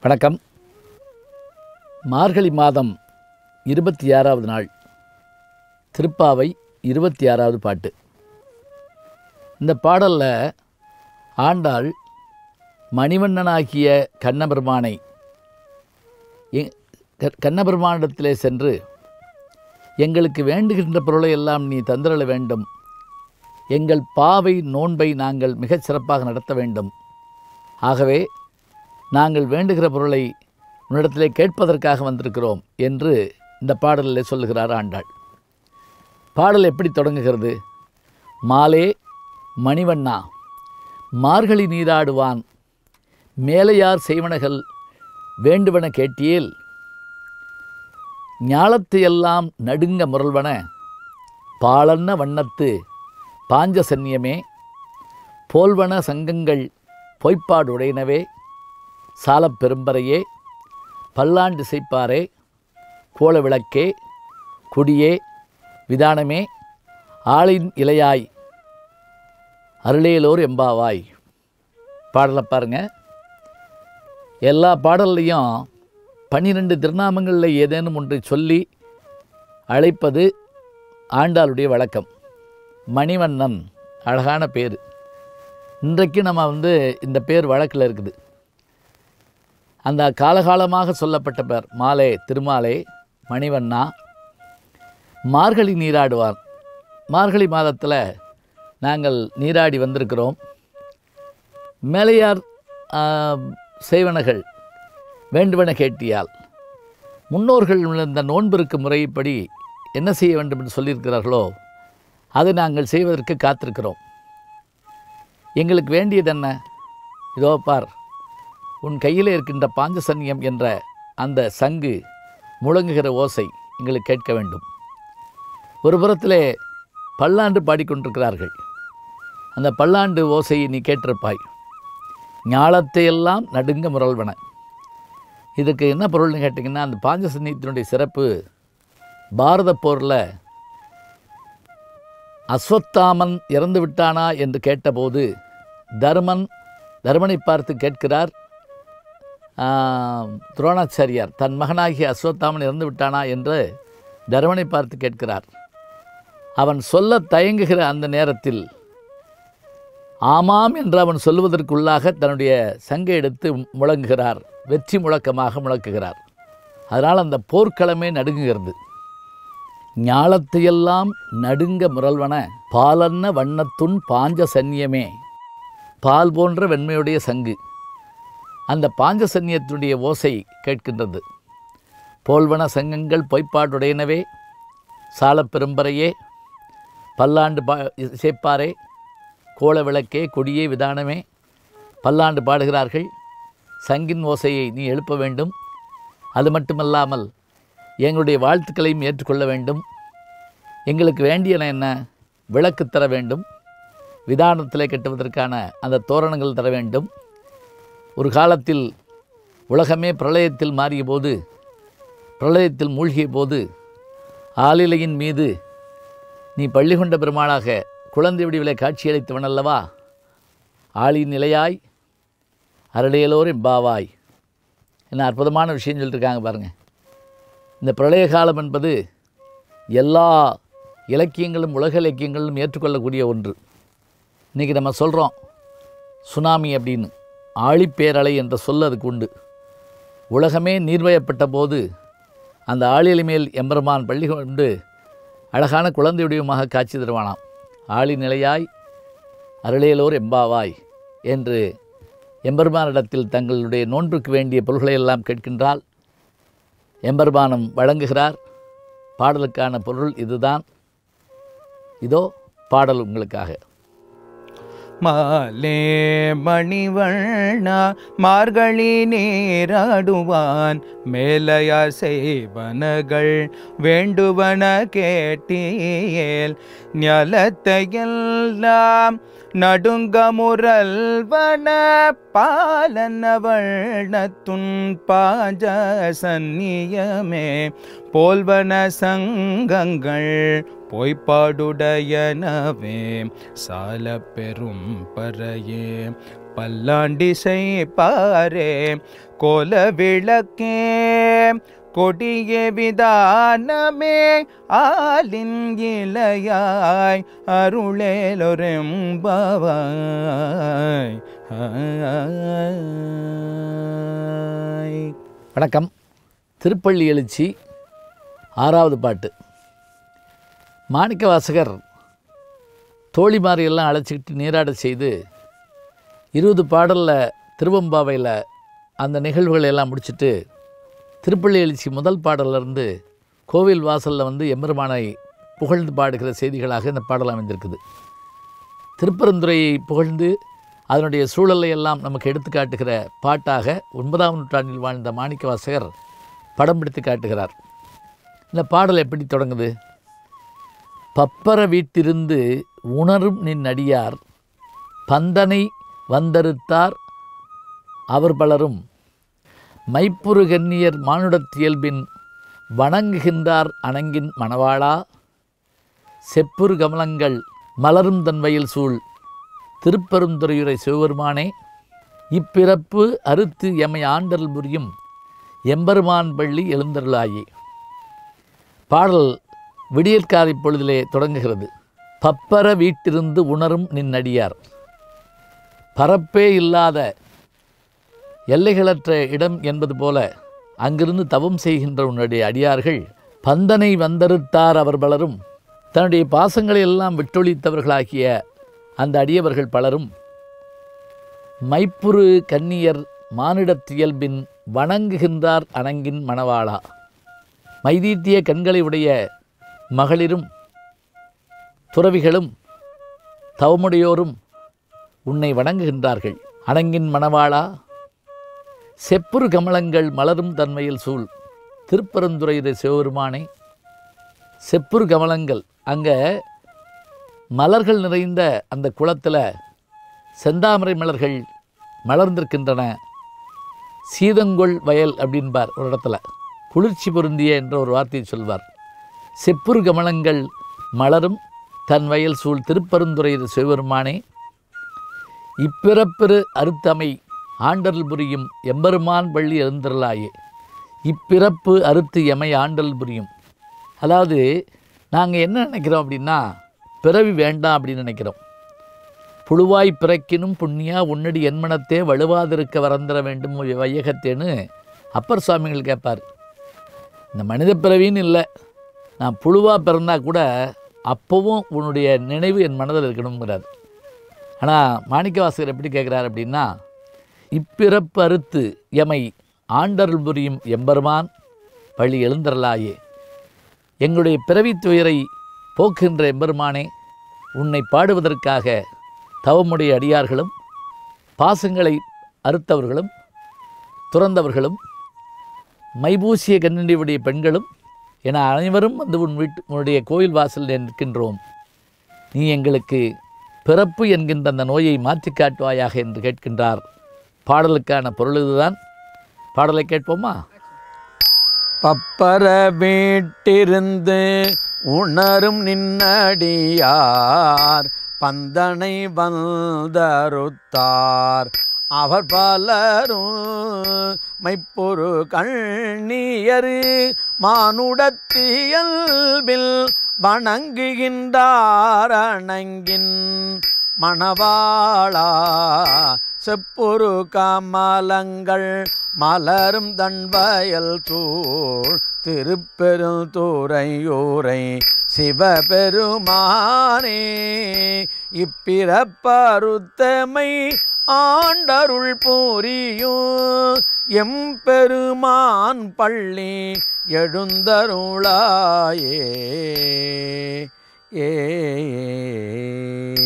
வணக்கம் மார்கழி மாதம் இருபத்தி ஆறாவது நாள் திருப்பாவை இருபத்தி ஆறாவது பாட்டு இந்த பாடலில் ஆண்டாள் மணிவண்ணனாகிய கண்ணபெருமானை எ- க- கண்ணபெருமானிடத்திலே சென்று எங்களுக்கு வேண்டுகின்ற பொருளை எல்லாம் நீ தந்திரள வேண்டும் எங்கள் பாவை நோன்பை நாங்கள் மிகச் சிறப்பாக நடத்த வேண்டும் ஆகவே நாங்கள் வேண்டுகிற பொருளை உன்னிடத்திலே கேட்பதற்காக வந்திருக்கிறோம் என்று இந்த பாடலில் சொல்லுகிறார் ஆண்டாள் பாடல் எப்படி தொடங்குகிறது மாலே மணிவண்ணா மார்கழி நீராடுவான் மேலையார் செய்வனகள் வேண்டுவன கேட்டியேல் ஞாலத்தையெல்லாம் நடுங்க முரல்வன பாலன்ன வண்ணத்து பாஞ்சசன்னியமே போல்வன சங்கங்கள் பொய்ப்பாடுடையனவே சாலப் பெரும்பறையே பல்லாண்டு செய்ப்பாரே கோல விளக்கே குடியே விதானமே ஆளின் இலையாய் அருளேலோர் எம்பாவாய் பாடலை பாருங்க எல்லா பாடல்லையும் பன்னிரெண்டு திருநாமங்களில் ஏதேனும் ஒன்றை சொல்லி அழைப்பது ஆண்டாளுடைய வழக்கம் மணிவண்ணன் அழகான பேர் இன்றைக்கு நம்ம வந்து இந்த பேர் வழக்கில் இருக்குது அந்த காலகாலமாக சொல்லப்பட்ட பேர் மாலே திருமாலே மணிவண்ணா மார்கழி நீராடுவார் மார்கழி மாதத்தில் நாங்கள் நீராடி வந்திருக்கிறோம் மேலையார் ஆம், செய்வனகள் வேண்டுவன கேட்டியால் முன்னோர்கள் இந்த நோன்பிருக்கு முறைப்படி என்ன செய்ய வேண்டும் என்று சொல்லியிருக்கிறார்களோ அதை நாங்கள் செய்வதற்கு காத்திருக்கிறோம் எங்களுக்கு வேண்டியது என்ன இதோ பார் உன் கையில் இருக்கின்ற பாஞ்சசன்யம் என்ற அந்த சங்கு முழங்குகிற ஓசை எங்களுக்கு கேட்க வேண்டும் ஒரு புறத்திலே பல்லாண்டு பாடிக்கொண்டிருக்கிறார்கள் அந்த பல்லாண்டு ஓசையை நீ கேட்டிருப்பாய் ஞாலத்தையெல்லாம் நடுங்க முரல்வன இதுக்கு என்ன பொருள்னு கேட்டிங்கன்னா அந்த பாஞ்சசன்யத்தினுடைய சிறப்பு பாரத போரில் அஸ்வத்தாமன் இறந்து விட்டானா என்று கேட்டபோது தர்மன் தர்மனை பார்த்து கேட்கிறார் ஆம், துரோணாச்சாரியார் தன் மகனாகிய அஸ்வத்தாமன் இறந்து விட்டானா என்று தர்மனை பார்த்து கேட்கிறார் அவன் சொல்ல தயங்குகிற அந்த நேரத்தில் ஆமாம் என்று அவன் சொல்வதற்குள்ளாக தன்னுடைய சங்கை எடுத்து முழங்குகிறார் வெற்றி முழக்கமாக முழக்குகிறார் அதனால் அந்த போர்க்களமே நடுங்குகிறது ஞாலத்தையெல்லாம் நடுங்க முரல்வன பாலன்ன வண்ணத்துன் பாஞ்ச சன்னியமே பால் போன்ற வெண்மையுடைய சங்கு அந்த பாஞ்சசன்னியத்தினுடைய ஓசை கேட்கின்றது போல்வன சங்கங்கள் பொய்ப்பாடுடையனவே சாலப் பெரும்பறையே பல்லாண்டு பா இசைப்பாரே கோல விளக்கே கொடியே விதானமே பல்லாண்டு பாடுகிறார்கள் சங்கின் ஓசையை நீ எழுப்ப வேண்டும் அது மட்டுமல்லாமல் எங்களுடைய வாழ்த்துக்களையும் ஏற்றுக்கொள்ள வேண்டும் எங்களுக்கு வேண்டியன என்ன விளக்கு தர வேண்டும் விதானத்திலே கட்டுவதற்கான அந்த தோரணங்கள் தர வேண்டும் ஒரு காலத்தில் உலகமே பிரளயத்தில் மாறிய போது பிரளயத்தில் மூழ்கிய போது ஆலிலையின் மீது நீ பள்ளி கொண்ட பெருமாளாக குழந்தை வடிவிலே காட்சியளித்தவன் அல்லவா ஆளின் நிலையாய் அரடையலோர் எம்பாவாய் என்ன அற்புதமான விஷயம் சொல்லியிருக்காங்க பாருங்கள் இந்த பிரளய காலம் என்பது எல்லா இலக்கியங்களும் உலக இலக்கியங்களும் ஏற்றுக்கொள்ளக்கூடிய ஒன்று இன்றைக்கி நம்ம சொல்கிறோம் சுனாமி அப்படின்னு ஆழிப்பேரலை என்ற சொல் அதுக்கு உண்டு உலகமே நீர்வயப்பட்ட போது அந்த ஆளிலை மேல் எம்பெருமான் பள்ளி கொண்டு அழகான குழந்தை வடிவமாக காட்சி தருவானாம் ஆளி நிலையாய் அருளையலோர் எம்பாவாய் என்று எம்பெருமானிடத்தில் தங்களுடைய நோன்புக்கு வேண்டிய பொருள்களை எல்லாம் கேட்கின்றால் எம்பெருமானம் வழங்குகிறார் பாடலுக்கான பொருள் இதுதான் இதோ பாடல் உங்களுக்காக மாலே மணிவண்ணா மார்கழி நீராடுவான் மேலையார் செய்வனகள் வேண்டுவன கேட்டியேல் ஞலத்தையெல்லாம் நடுங்க முரல்வன பாலனவண்ணத்துன் பாஞ்ச சந்நியமே போல்வன சங்கங்கள் பொய்ப்பாடுடையனவே சால பெரும் பறையே பல்லாண்டிசை பாரே கோல விளக்கே கொடிய விதானமே ஆலின் இளையாய் அருளேலொரெம்பவாய் வணக்கம் திருப்பள்ளி எழுச்சி ஆறாவது பாட்டு மாணிக்க வாசகர் தோழிமாரியெல்லாம் அழைச்சிக்கிட்டு நீராட செய்து இருபது பாடலில் திருவம்பாவையில் அந்த நிகழ்வுகளை எல்லாம் முடிச்சுட்டு திருப்பள்ளி எழுச்சி முதல் பாடல்ல இருந்து கோவில் வாசலில் வந்து எம்பெருமானை புகழ்ந்து பாடுகிற செய்திகளாக இந்த பாடல் அமைந்திருக்குது திருப்பரந்துரையை புகழ்ந்து அதனுடைய சூழலை எல்லாம் நமக்கு எடுத்து காட்டுகிற பாட்டாக ஒன்பதாம் நூற்றாண்டில் வாழ்ந்த மாணிக்க வாசகர் படம் பிடித்து காட்டுகிறார் இந்த பாடல் எப்படி தொடங்குது பப்பர வீட்டிருந்து உணரும் நின் அடியார் பந்தனை வந்தறுத்தார் அவர் பலரும் மைப்புரு கன்னியர் மானுடத்தியல்பின் வணங்குகின்றார் அணங்கின் மணவாளா செப்புரு கமலங்கள் மலரும் தன்வயில் சூழ் திருப்பெருந்துறையுரை சிவபெருமானே இப்பிறப்பு அறுத்து எமை ஆண்டல் புரியும் எம்பெருமான் பள்ளி எழுந்தருளாயே பாடல் விடியற்காலை பொழுதிலே தொடங்குகிறது பப்பர வீட்டிருந்து உணரும் நின்னடியார் பரப்பே இல்லாத எல்லைகளற்ற இடம் என்பது போல அங்கிருந்து தவம் செய்கின்ற உன்னுடைய அடியார்கள் பந்தனை வந்தறுத்தார் அவர் பலரும் தன்னுடைய பாசங்களை எல்லாம் விட்டொழித்தவர்களாகிய அந்த அடியவர்கள் பலரும் மைப்புரு கன்னியர் மானிடத்தியல்பின் வணங்குகின்றார் அணங்கின் மணவாளா மைதீட்டிய கண்களை உடைய மகளிரும் துறவிகளும் தவமுடையோரும் உன்னை வணங்குகின்றார்கள் அணங்கின் மணவாளா செப்புரு கமலங்கள் மலரும் தன்மையில் சூழ் திருப்பரந்துரையுடைய சிவபெருமானே செப்புரு கமலங்கள் அங்கே மலர்கள் நிறைந்த அந்த குளத்தில் செந்தாமரை மலர்கள் மலர்ந்திருக்கின்றன சீதங்கொள் வயல் அப்படின்பார் ஒரு இடத்துல குளிர்ச்சி பொருந்திய என்ற ஒரு வார்த்தையை சொல்வார் செப்புரு கமலங்கள் மலரும் தன் வயல் சூழ் திருப்பருந்துறை சிவபெருமானே இப்பிறப்பிறு அறுத்தமை ஆண்டல் புரியும் எம்பெருமான் பள்ளி எழுந்தருளாயே இப்பிறப்பு அறுத்து எமை ஆண்டல் புரியும் அதாவது நாங்கள் என்ன நினைக்கிறோம் அப்படின்னா பிறவி வேண்டாம் அப்படின்னு நினைக்கிறோம் புழுவாய் பிறக்கினும் புண்ணியா உன்னடி என்மனத்தே வலுவாதிருக்க வரந்திர வேண்டும் வையகத்தேன்னு அப்பர் சுவாமிகள் கேட்பார் இந்த மனித பிறவின்னு இல்லை நான் புழுவாக பிறந்தா கூட அப்போவும் உன்னுடைய நினைவு என் மனதில் இருக்கணுங்கிறார் ஆனால் மாணிக்கவாசகர் எப்படி கேட்குறாரு அப்படின்னா இப்பிறப்பு அறுத்து எமை ஆண்டருள் புரியும் எம்பெருமான் பள்ளி எழுந்தரலாயே எங்களுடைய பிறவித் துயரை போக்குகின்ற எம்பெருமானே உன்னை பாடுவதற்காக தவமுடைய அடியார்களும் பாசங்களை அறுத்தவர்களும் துறந்தவர்களும் மைபூசிய கண்ணியுடைய பெண்களும் என அனைவரும் வந்து உன் வீட்டு உன்னுடைய கோயில் வாசலில் நிற்கின்றோம் நீ எங்களுக்கு பிறப்பு என்கின்ற அந்த நோயை மாற்றி காட்டுவாயாக என்று கேட்கின்றார் பாடலுக்கான பொருள் இதுதான் பாடலை கேட்போமா பப்பர வீட்டிருந்து உணரும் நின்னடியார் பந்தனை வந்தறுத்தார் அவர் பலரும் மைப்பொரு கண்ணியரு மானுடத்தியல்பில் வணங்குகின்றார் அணங்கின் மணவாளா செப்புரு கமலங்கள் மலரும் தன்வயல் தூள் திருப்பெருந்துறையூரை சிவபெருமானே இப்பிறப்பருத்தமை ஆண்டருள் புரியும் எம்பெருமான் பள்ளி எழுந்தருளாயே ஏ